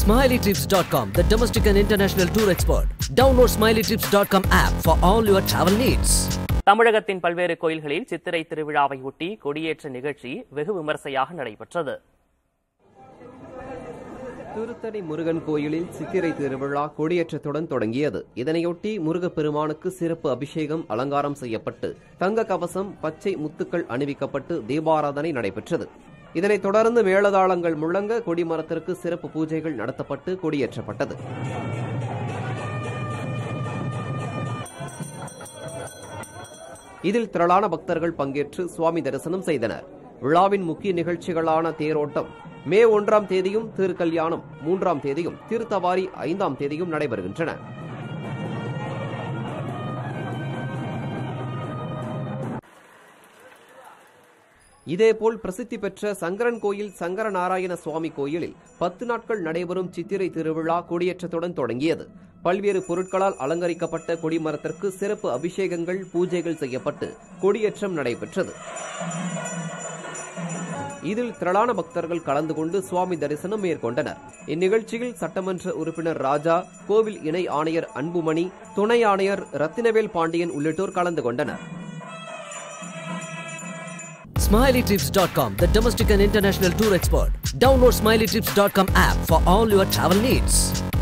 SmileyTrips.com, the domestic and international tour expert. Download SmileyTrips.com app for all your travel needs. தமிழகத்தின் பல்வேறு கோயில்களில் சித்திரை திருவிழாவை ஒட்டி கொடியேற்ற நிகழ்ச்சி வெகு விமர்சையாக நடைபெற்றது திருத்தணி முருகன் கோயிலில் சித்திரை திருவிழா கொடியேற்றத்துடன் தொடங்கியது இதனையொட்டி முருகப்பெருமானுக்கு சிறப்பு அபிஷேகம் அலங்காரம் செய்யப்பட்டு தங்க கவசம் பச்சை முத்துக்கள் அணிவிக்கப்பட்டு தீபாராதனை நடைபெற்றது இதனைத் தொடர்ந்து மேளதாளங்கள் முழங்க கொடிமரத்திற்கு சிறப்பு பூஜைகள் நடத்தப்பட்டு கொடியேற்றப்பட்டது இதில் திரளான பக்தர்கள் பங்கேற்று சுவாமி தரிசனம் செய்தனர் விழாவின் முக்கிய நிகழ்ச்சிகளான தேரோட்டம் மே ஒன்றாம் தேதியும் திருக்கல்யாணம் மூன்றாம் தேதியும் திருத்தவாரி ஐந்தாம் தேதியும் நடைபெறுகின்றன இதேபோல் பிரசித்தி பெற்ற சங்கரன் கோயில் சங்கர நாராயண சுவாமி கோயிலில் பத்து நாட்கள் நடைபெறும் சித்திரை திருவிழா கொடியேற்றத்துடன் தொடங்கியது பல்வேறு பொருட்களால் அலங்கரிக்கப்பட்ட கொடிமரத்திற்கு சிறப்பு அபிஷேகங்கள் பூஜைகள் செய்யப்பட்டு கொடியேற்றம் நடைபெற்றது இதில் திரளான பக்தர்கள் கலந்து கொண்டு சுவாமி தரிசனம் மேற்கொண்டனர் இந்நிகழ்ச்சியில் சட்டமன்ற உறுப்பினர் ராஜா கோவில் இணை ஆணையர் அன்புமணி துணை ஆணையர் ரத்தினவேல் பாண்டியன் உள்ளிட்டோர் கலந்து கொண்டனர் SmileyTrips.com, the domestic and international tour expert. Download SmileyTrips.com app for all your travel needs.